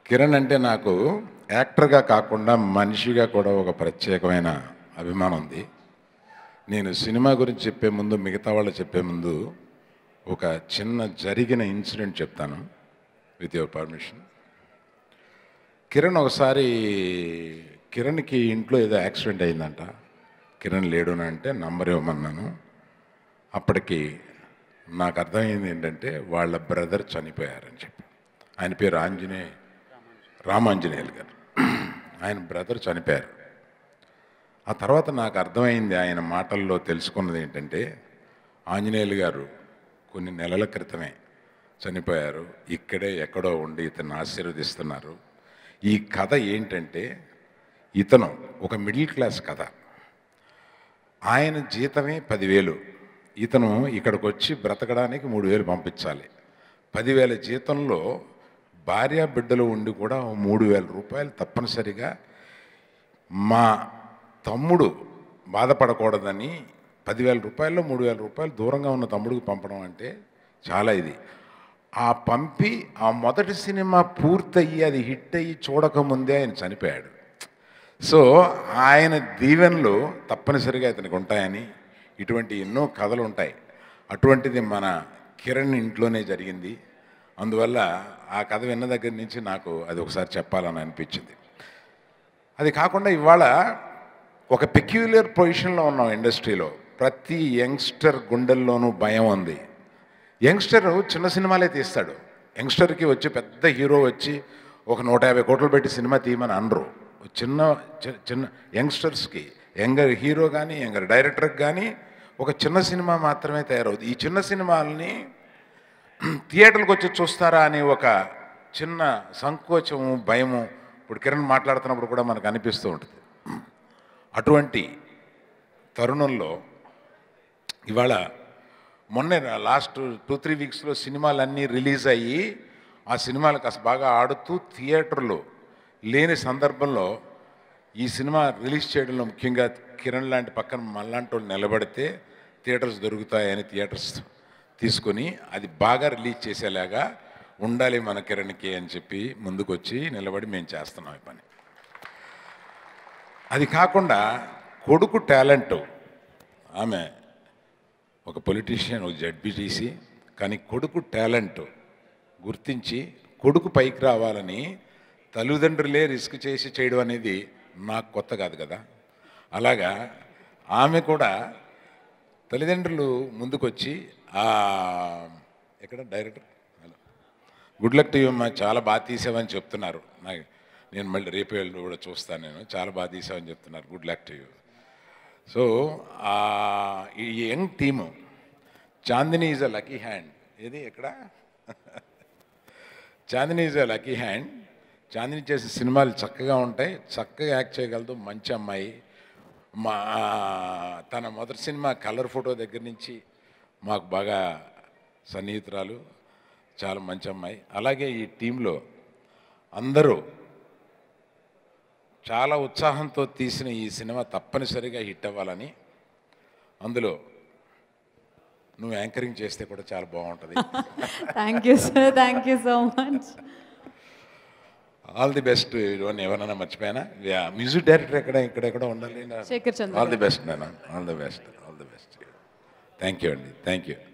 కిరణ్ అంటే నాకు యాక్టర్గా కాకుండా మనిషిగా కూడా ఒక ప్రత్యేకమైన అభిమానం ఉంది నేను సినిమా గురించి చెప్పే ముందు మిగతా వాళ్ళు చెప్పే ముందు ఒక చిన్న జరిగిన ఇన్సిడెంట్ చెప్తాను విత్ యువర్ పర్మిషన్ కిరణ్ ఒకసారి కిరణ్కి ఇంట్లో ఏదో యాక్సిడెంట్ అయిందంట కిరణ్ లేడు అని అంటే నంబర్ ఇవ్వమన్నాను అప్పటికి నాకు అర్థమైంది ఏంటంటే వాళ్ళ బ్రదర్ చనిపోయారని చెప్పి ఆయన పేరు ఆంజనేయ రామాంజనేయులు గారు ఆయన బ్రదర్ చనిపోయారు ఆ తర్వాత నాకు అర్థమైంది ఆయన మాటల్లో తెలుసుకున్నది ఏంటంటే ఆంజనేయులు గారు కొన్ని నెలల క్రితమే చనిపోయారు ఇక్కడే ఎక్కడో ఉండి ఇతన్ని ఆశీర్వదిస్తున్నారు ఈ కథ ఏంటంటే ఇతను ఒక మిడిల్ క్లాస్ కథ ఆయన జీతమే పదివేలు ఇతను ఇక్కడికి వచ్చి బ్రతకడానికి మూడు వేలు పంపించాలి పదివేల జీతంలో భార్య బిడ్డలు ఉండి కూడా ఓ మూడు వేల రూపాయలు తప్పనిసరిగా మా తమ్ముడు బాధపడకూడదని పదివేల రూపాయల్లో మూడు వేల రూపాయలు దూరంగా ఉన్న తమ్ముడికి పంపడం అంటే చాలా ఇది ఆ పంపి ఆ మొదటి సినిమా పూర్తయ్యి అది హిట్ అయ్యి చూడకముందే ఆయన చనిపోయాడు సో ఆయన దీవెనలు తప్పనిసరిగా ఇతనికి ఉంటాయని ఇటువంటి ఎన్నో కథలు ఉంటాయి అటువంటిది మన కిరణ్ ఇంట్లోనే జరిగింది అందువల్ల ఆ కథ విన్న దగ్గర నుంచి నాకు అది ఒకసారి చెప్పాలని అనిపించింది అది కాకుండా ఇవాళ ఒక పెక్యులర్ పొజిషన్లో ఉన్నాం ఇండస్ట్రీలో ప్రతి యంగ్స్టర్ గుండెల్లోనూ భయం ఉంది యంగ్స్టర్ చిన్న సినిమాలే తీస్తాడు యంగ్స్టర్కి వచ్చి పెద్ద హీరో వచ్చి ఒక నూట యాభై కోట్లు పెట్టి సినిమా తీయమని అనరు చిన్న చి- చిన్న యంగ్స్టర్స్కి యంగర్ హీరో కానీ యంగర్ డైరెక్టర్కి కానీ ఒక చిన్న సినిమా మాత్రమే తయారవుతుంది ఈ చిన్న సినిమాలని థియేటర్లకు వచ్చి చూస్తారా అని ఒక చిన్న సంకోచము భయము ఇప్పుడు కిరణ్ మాట్లాడుతున్నప్పుడు కూడా మనకు అనిపిస్తూ ఉంటుంది అటువంటి తరుణంలో ఇవాళ మొన్నే లాస్ట్ టూ త్రీ వీక్స్లో సినిమాలన్నీ రిలీజ్ అయ్యి ఆ సినిమాలు కాస్త బాగా ఆడుతూ థియేటర్లు లేని సందర్భంలో ఈ సినిమా రిలీజ్ చేయడంలో ముఖ్యంగా కిరణ్ లాంటి పక్కన మళ్ళాంటి వాళ్ళు నిలబడితే థియేటర్స్ దొరుకుతాయని థియేటర్స్ తీసుకొని అది బాగా రిలీజ్ చేసేలాగా ఉండాలి మన కిరణ్కి అని చెప్పి ముందుకు వచ్చి నిలబడి మేము చేస్తున్నాం ఈ పని అది కాకుండా కొడుకు టాలెంట్ ఆమె ఒక పొలిటీషియన్ ఒక జడ్బిటీసీ కానీ కొడుకు టాలెంట్ గుర్తించి కొడుకు పైకి రావాలని తల్లిదండ్రులే రిస్క్ చేసి చేయడం అనేది నాకు కొత్త కాదు కదా అలాగా ఆమె కూడా తల్లిదండ్రులు ముందుకొచ్చి ఆ, ఎక్కడ director hello good luck to you అమ్మా చాలా బాగా తీసావని చెప్తున్నారు నాకు నేను మళ్ళీ రేపు వెళ్ళి కూడా చూస్తాను నేను చాలా బాగా తీసావని చెప్తున్నారు good luck to you so ఆ, ఈ young team Chandini is a lucky hand ఏది ఎక్కడ Chandini is a lucky hand Chandini చేసే సినిమాలు చక్కగా ఉంటాయి చక్కగా యాక్ట్ చేయగలదు మంచి అమ్మాయి మా తన మొదటి సినిమా కలర్ ఫోటో దగ్గర నుంచి మాకు బాగా సన్నిహితురాలు చాలా మంచి అమ్మాయి అలాగే ఈ టీంలో అందరూ చాలా ఉత్సాహంతో తీసిన ఈ సినిమా తప్పనిసరిగా హిట్ అవ్వాలని అందులో నువ్వు యాంకరింగ్ చేస్తే కూడా చాలా బాగుంటుంది thank you sir thank you so much all the best ఎవరైనా మర్చిపోయానా మ్యూజిక్ డైరెక్టర్ ఎక్కడ ఇక్కడెక్కడ ఉండాలి Shekhar Chandra all the best నేను all the best all the best thank you అండి థ్యాంక్ యూ